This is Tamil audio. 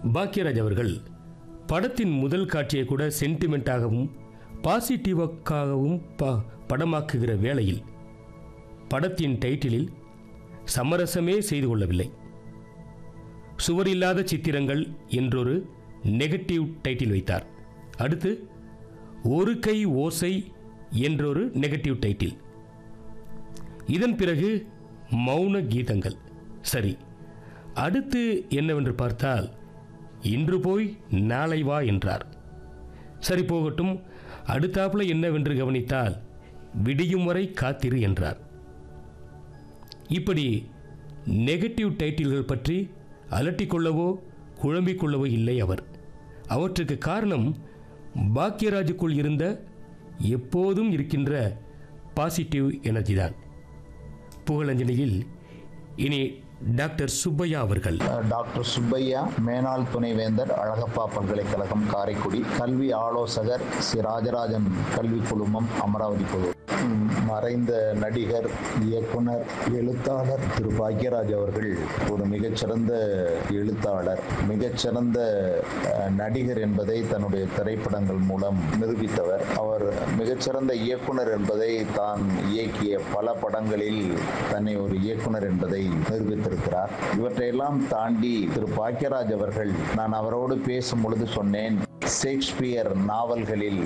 பாக்யராஜ் அவர்கள் படத்தின் முதல் காட்சியை கூட சென்டிமெண்ட்டாகவும் பாசிட்டிவாகவும் ப படமாக்குகிற வேளையில் படத்தின் டைட்டிலில் சமரசமே செய்து கொள்ளவில்லை சுவரில்லாத சித்திரங்கள் என்றொரு நெகட்டிவ் டைட்டில் வைத்தார் அடுத்து ஒரு கை ஓசை என்றொரு நெகட்டிவ் டைட்டில் இதன் பிறகு மௌன கீதங்கள் சரி அடுத்து என்னவென்று பார்த்தால் இன்று போய் நாளை வா என்றார் சரி போகட்டும் அடுத்தாப்புல என்னவென்று கவனித்தால் விடியும் வரை காத்திரு என்றார் இப்படி நெகட்டிவ் டைட்டில்கள் பற்றி அலட்டிக்கொள்ளவோ குழம்பிக் கொள்ளவோ இல்லை அவர் அவற்றுக்கு காரணம் பாக்யராஜுக்குள் இருந்த எப்போதும் இருக்கின்ற பாசிட்டிவ் எனர்ஜி தான் புகழஞ்சலியில் இனி டாக்டர் சுப்பையா அவர்கள் டாக்டர் சுப்பையா மேனாள் துணைவேந்தர் அழகப்பா பல்கலைக்கழகம் காரைக்குடி கல்வி ஆலோசகர் சி ராஜராஜன் கல்வி குழுமம் அமராவதி குழு ம், மறைந்த நடிகர் இயக்குனர் எழுத்தாளர் திரு பாக்யராஜ் அவர்கள் ஒரு மிகச்சிறந்த எழுத்தாளர் மிகச்சிறந்த அஹ், நடிகர் என்பதை தன்னுடைய திரைப்படங்கள் மூலம் நிரூபித்தவர் அவர் மிகச்சிறந்த இயக்குனர் என்பதை தான் இயக்கிய பல படங்களில் தன்னை ஒரு இயக்குனர் என்பதை நிரூபித்திருக்கிறார் இவற்றையெல்லாம் தாண்டி திரு பாக்யராஜ் அவர்கள் நான் அவரோடு பேசும் பொழுது சொன்னேன் ஷேக்ஸ்பியர் நாவல்களில்